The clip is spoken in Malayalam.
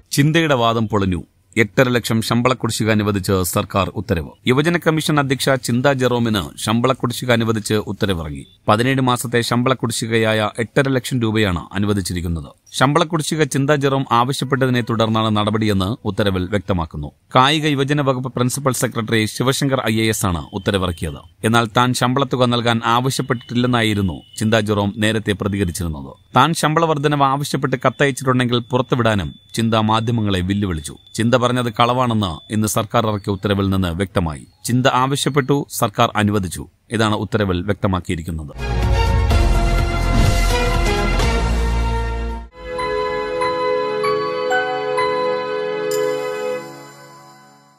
ചിന്തയുടെ വാദം പൊളിഞ്ഞു എട്ടര ലക്ഷം ശമ്പള കുടിശ്ശിക അനുവദിച്ച് സർക്കാർ ഉത്തരവ് യുവജന കമ്മീഷൻ അധ്യക്ഷ ചിന്ത ജെറോമിന് ശമ്പള കുടിശ്ശിക അനുവദിച്ച് ഉത്തരവിറങ്ങി പതിനേഴ് മാസത്തെ ശമ്പള കുടിശ്ശികയായ എട്ടര ലക്ഷം രൂപയാണ് അനുവദിച്ചിരിക്കുന്നത് ശമ്പള കുടിശ്ശിക ചിന്ത ജെറോം ആവശ്യപ്പെട്ടതിനെ തുടർന്നാണ് നടപടിയെന്ന് ഉത്തരവിൽ വ്യക്തമാക്കുന്നു കായിക യുവജന വകുപ്പ് പ്രിൻസിപ്പൽ സെക്രട്ടറി ശിവശങ്കർ ഐ ആണ് ഉത്തരവിറക്കിയത് എന്നാൽ താൻ ശമ്പളത്തുക നൽകാൻ ആവശ്യപ്പെട്ടിട്ടില്ലെന്നായിരുന്നു ചിന്ത ജെറോം നേരത്തെ പ്രതികരിച്ചിരുന്നത് താൻ ശമ്പള വർധനവ് ആവശ്യപ്പെട്ട് കത്തയച്ചിട്ടുണ്ടെങ്കിൽ പുറത്തുവിടാനും ചിന്ത മാധ്യമങ്ങളെ വെല്ലുവിളിച്ചു ചിന്ത പറഞ്ഞത് കളവാണെന്ന് ഇന്ന് സർക്കാർ ഇറക്കിയ ഉത്തരവിൽ നിന്ന് വ്യക്തമായി ചിന്ത ആവശ്യപ്പെട്ടു സർക്കാർ അനുവദിച്ചു ഇതാണ് ഉത്തരവിൽ വ്യക്തമാക്കിയിരിക്കുന്നത്